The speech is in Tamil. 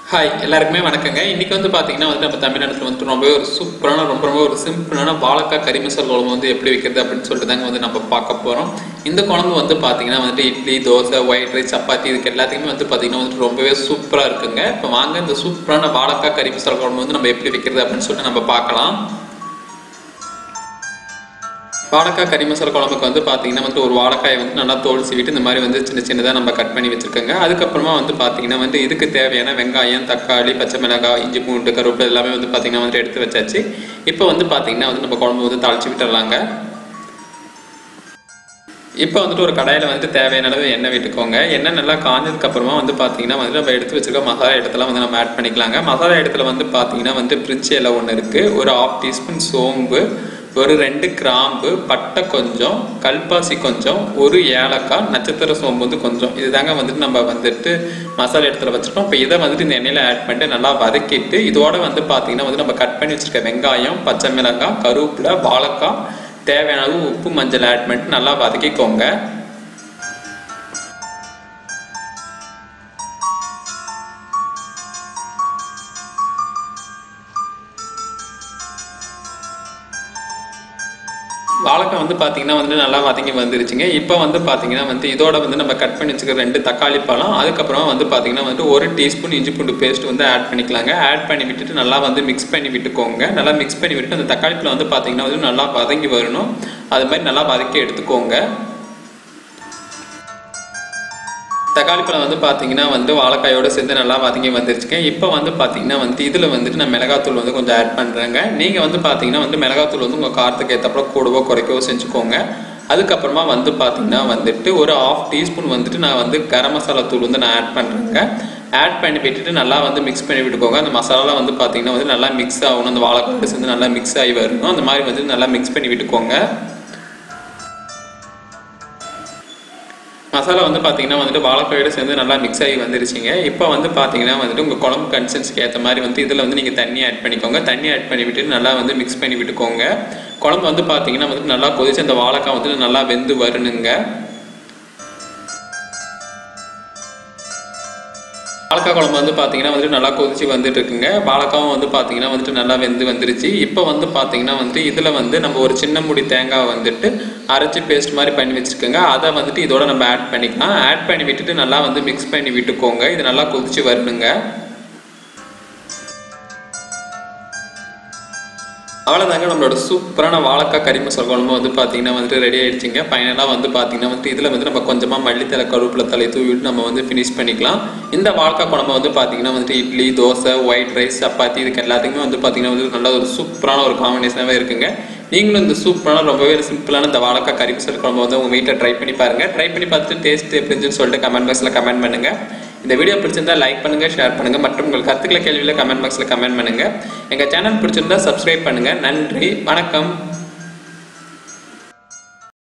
ஹாய் எல்லாருக்குமே வணக்கங்க இன்னைக்கு வந்து பார்த்தீங்கன்னா வந்து நம்ம தமிழ்நாட்டில் வந்து ரொம்பவே ஒரு சூப்பரான ரொம்ப ரொம்ப ஒரு சிம்பிளான வாழைக்காய் கறி மசால் குழம்பு வந்து எப்படி வைக்கிறது அப்படின்னு சொல்லிட்டு தாங்க வந்து நம்ம பார்க்க போகிறோம் இந்த குழம்பு வந்து பார்த்தீங்கன்னா வந்துட்டு இட்லி தோசை ஒயிட் ரைஸ் சப்பாத்தி இதுக்கு எல்லாத்துக்குமே வந்து பார்த்தீங்கன்னா வந்துட்டு ரொம்பவே சூப்பராக இருக்குங்க இப்போ வாங்க இந்த சூப்பரான வாழைக்காய் கறி மசால் குழம்பு வந்து நம்ம எப்படி வைக்கிறது அப்படின்னு சொல்லிட்டு நம்ம பார்க்கலாம் வாழைக்காய் கறி மசாலா குழம்புக்கு வந்து பார்த்தீங்கன்னா வந்து ஒரு வாழைக்காயை வந்து நல்லா தோல் சீவிட்டு இந்த மாதிரி வந்து சின்ன சின்னதாக நம்ம கட் பண்ணி வச்சுருக்கோங்க அதுக்கப்புறமா வந்து பார்த்தீங்கன்னா வந்து இதுக்கு தேவையான வெங்காயம் தக்காளி பச்சை மிளகாய் இஞ்சி பூண்டு கருவேப்பிலை எல்லாமே வந்து பார்த்தீங்கன்னா வந்து எடுத்து வச்சாச்சு இப்போ வந்து பார்த்தீங்கன்னா வந்து நம்ம குழம்பு வந்து தாளிச்சு விட்டுறலாங்க இப்போ வந்துட்டு ஒரு கடாயில் வந்துட்டு தேவையான அளவு எண்ணெய் விட்டுக்கோங்க எண்ணெய் நல்லா காஞ்சதுக்கு அப்புறமா வந்து பார்த்தீங்கன்னா வந்து நம்ம எடுத்து வச்சிருக்க மசாலா இடத்துல வந்து நம்ம ஆட் பண்ணிக்கலாங்க மசாலா இடத்துல வந்து பார்த்தீங்கன்னா வந்து பிரிட்ஜ் இலை ஒன்று இருக்குது ஒரு ஆஃப் டீஸ்பூன் சோம்பு ஒரு ரெண்டு கிராம்பு பட்டை கொஞ்சம் கல்பாசி கொஞ்சம் ஒரு ஏலக்காய் நட்சத்திர சோம்பு வந்து கொஞ்சம் இதுதாங்க வந்துட்டு நம்ம வந்துட்டு மசாலா இடத்துல வச்சுருக்கோம் இப்போ இதை வந்துட்டு இந்த எண்ணெயில் ஆட் பண்ணிட்டு நல்லா வதக்கிட்டு இதோட வந்து பார்த்தீங்கன்னா வந்து நம்ம கட் பண்ணி வச்சிருக்க வெங்காயம் பச்சை மிளகாய் கருவேப்பிலை வாழைக்காய் தேவையான அளவு உப்பு மஞ்சள் ஆட் பண்ணிட்டு நல்லா வதக்கிக்கோங்க வாழைக்காய் வந்து பார்த்தீங்கன்னா வந்து நல்லா வதங்கி வந்துருச்சுங்க இப்போ வந்து பார்த்தீங்கன்னா வந்து இதோட வந்து நம்ம கட் பண்ணி வச்சுக்கிற ரெண்டு தக்காளி பழம் அதுக்கப்புறமா வந்து பார்த்தீங்கன்னா வந்து ஒரு டீஸ்பூன் இஞ்சி பூண்டு பேஸ்ட் வந்து ஆட் பண்ணிக்கலாங்க ஆட் பண்ணி விட்டுட்டு நல்லா வந்து மிக்ஸ் பண்ணி விட்டுக்கோங்க நல்லா மிக்ஸ் பண்ணி விட்டுட்டு அந்த தக்காளி பழம் வந்து பார்த்தீங்கன்னா வந்து நல்லா வதங்கி வரணும் அது மாதிரி நல்லா வதக்கி எடுத்துக்கோங்க தக்காளி பழம் வந்து பார்த்தீங்கன்னா வந்து வாழைக்காயோட சேர்ந்து நல்லா வதங்கி வந்துருச்சுங்க இப்போ வந்து பார்த்தீங்கன்னா வந்து இதில் வந்துட்டு நான் மிளகாத்தூள் வந்து கொஞ்சம் ஆட் பண்ணுறேங்க நீங்கள் வந்து பார்த்தீங்கன்னா வந்து மிளகாத்தூள் வந்து உங்கள் காரத்துக்கு ஏற்றப்பட கூடவோ குறைக்கவோ செஞ்சுக்கோங்க அதுக்கப்புறமா வந்து பார்த்தீங்கன்னா வந்துட்டு ஒரு ஆஃப் டீஸ்பூன் வந்துட்டு நான் வந்து கரம் மசாலா தூள் வந்து நான் ஆட் பண்ணுறேங்க ஆட் பண்ணி விட்டுட்டு நல்லா வந்து மிக்ஸ் பண்ணி விட்டுக்கோங்க அந்த மசாலாலாம் வந்து பார்த்தீங்கன்னா வந்து நல்லா மிக்ஸ் ஆகணும் அந்த வாழைக்காயோட சேர்ந்து நல்லா மிக்ஸ் ஆகி வரணும் அந்த மாதிரி வந்து நல்லா மிக்ஸ் பண்ணி விட்டுக்கோங்க மசாலா வந்து பார்த்தீங்கன்னா வந்துட்டு வாழைக்காயோட சேர்ந்து நல்லா மிக்ஸ் ஆகி வந்துருச்சுங்க இப்போ வந்து பார்த்தீங்கன்னா வந்துட்டு உங்கள் குழம்பு கன்சிஸ்டன்சிக்கு ஏற்ற மாதிரி வந்து இதில் வந்து நீங்கள் தண்ணி ஆட் பண்ணிக்கோங்க தண்ணி ஆட் பண்ணி விட்டு நல்லா வந்து மிக்ஸ் பண்ணி விட்டுக்கோங்க குழம்பு வந்து பார்த்தீங்கன்னா வந்துட்டு நல்லா கொதிச்சு அந்த வாழைக்காய் வந்துட்டு நல்லா வெந்து வரணுங்க வாழைக்காய் குழம்பு வந்து பார்த்தீங்கன்னா வந்துட்டு நல்லா கொதிச்சு வந்துட்டு இருக்குங்க வாழைக்காவும் வந்து பார்த்தீங்கன்னா வந்துட்டு நல்லா வெந்து வந்துருச்சு இப்போ வந்து பார்த்தீங்கன்னா வந்துட்டு இதில் வந்து நம்ம ஒரு சின்ன முடி தேங்காய் வந்துட்டு அரைச்சி பேஸ்ட் மாதிரி பண்ணி வச்சுருக்கோங்க அதை வந்துட்டு இதோட நம்ம ஆட் பண்ணிக்கலாம் ஆட் பண்ணி விட்டுட்டு நல்லா வந்து மிக்ஸ் பண்ணி விட்டுக்கோங்க இது நல்லா கொதிச்சு வரணுங்க அவ்வளோதாங்க நம்மளோட சூப்பரான வாழைக்காய் கறி மசாலா குழம்பு வந்து பார்த்தீங்கன்னா வந்துட்டு ரெடி ஆயிடுச்சுங்க ஃபைனலாக வந்து பார்த்தீங்கன்னா வந்துட்டு இதில் வந்து நம்ம கொஞ்சமாக மல்லித்தலை கருவேப்பிலை தலை தூவிட்டு நம்ம வந்து ஃபினிஷ் பண்ணிக்கலாம் இந்த வாழைக்காய் குழம்பு வந்து பார்த்தீங்கன்னா வந்துட்டு இட்லி தோசை ஒயிட் ரைஸ் சப்பாத்தி இதுக்கு எல்லாத்துக்குமே வந்து பார்த்தீங்கன்னா வந்து நல்ல ஒரு சூப்பரான ஒரு காம்பினேஷனாகவே இருக்குங்க நீங்களும் இந்த சூப்பரான ரொம்பவே சிம்பிளான இந்த வாழைக்காய் கறி மசாலா குழம்பு வந்து உங்கள் வீட்டில் ட்ரை பண்ணி பாருங்கள் ட்ரை பண்ணி பார்த்துட்டு டேஸ்ட் எப்படி இருந்துச்சுன்னு சொல்லிட்டு கமெண்ட் பாக்ஸில் கமெண்ட் பண்ணுங்கள் இந்த வீடியோ பிடிச்சிருந்தா லைக் பண்ணுங்க ஷேர் பண்ணுங்க மற்றும் உங்கள் கருத்துக்களை கேள்வியில் கமெண்ட் பாக்ஸில் கமெண்ட் பண்ணுங்க எங்கள் சேனல் பிடிச்சிருந்தா சப்ஸ்கிரைப் பண்ணுங்க நன்றி வணக்கம்